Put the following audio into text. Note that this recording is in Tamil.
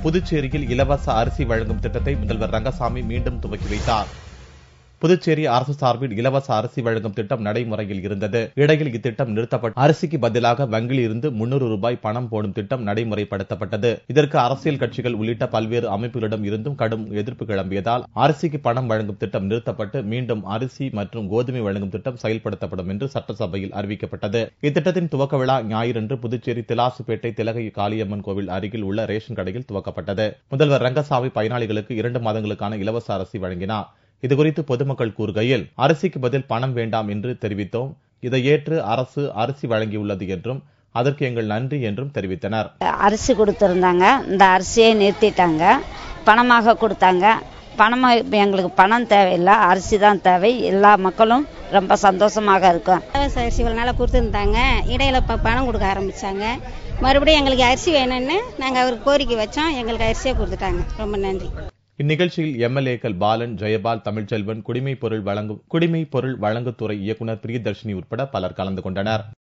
புதுச்சேரியில் இலவச அரிசி வழங்கும் திட்டத்தை முதல்வர் ரங்கசாமி மீண்டும் துவக்கி வைத்தார் புதுச்சேரி அரசு சார்பில் இலவச அரிசி வழங்கும் திட்டம் நடைமுறையில் இருந்தது இடையில் இத்திட்டம் நிறுத்தப்பட்டு அரிசிக்கு பதிலாக வங்கியில் இருந்து முன்னூறு ரூபாய் பணம் போடும் திட்டம் நடைமுறைப்படுத்தப்பட்டது இதற்கு அரசியல் கட்சிகள் உள்ளிட்ட பல்வேறு அமைப்புகளிடம் இருந்தும் கடும் எதிர்ப்பு கிளம்பியதால் அரிசிக்கு பணம் வழங்கும் திட்டம் நிறுத்தப்பட்டு மீண்டும் அரிசி மற்றும் கோதுமை வழங்கும் திட்டம் செயல்படுத்தப்படும் என்று சட்டசபையில் அறிவிக்கப்பட்டது இத்திட்டத்தின் துவக்க விழா ஞாயிறன்று புதுச்சேரி திலாசுப்பேட்டை திலகை காளியம்மன் கோவில் அருகில் உள்ள ரேஷன் கடையில் துவக்கப்பட்டது முதல்வர் ரங்கசாமி பயனாளிகளுக்கு இரண்டு மாதங்களுக்கான இலவச அரிசி வழங்கினார் இதுகுறித்து பொதுமக்கள் கூறுகையில் அரிசிக்கு பதில் பணம் வேண்டாம் என்று தெரிவித்தோம் இதை ஏற்று அரசு அரிசி வழங்கியுள்ளது என்றும் அதற்கு எங்கள் நன்றி என்றும் தெரிவித்தனர் அரிசி கொடுத்துருந்தாங்க இந்த அரிசியை நிறுத்திட்டாங்க பணமாக கொடுத்தாங்க பணமாக இப்போ எங்களுக்கு பணம் தேவையில்லை அரிசி தான் தேவை எல்லா மக்களும் ரொம்ப சந்தோஷமாக இருக்கும் இலவச அரிசி இவ்வளோ நாளாக கொடுத்துருந்தாங்க இடையில இப்போ பணம் கொடுக்க ஆரம்பிச்சாங்க மறுபடியும் எங்களுக்கு அரிசி வேணும்னு நாங்கள் அவருக்கு கோரிக்கை வச்சோம் எங்களுக்கு அரிசியை கொடுத்துட்டாங்க ரொம்ப நன்றி இந்நிகழ்ச்சியில் எம்எல்ஏக்கள் பாலன் ஜெயபால் தமிழ்ச்செல்வன் குடிமை பொருள் வழங்கும் குடிமை பொருள் வழங்குத்துறை இயக்குநர் பிரியதர்ஷினி உட்பட பலர் கலந்து கொண்டனர்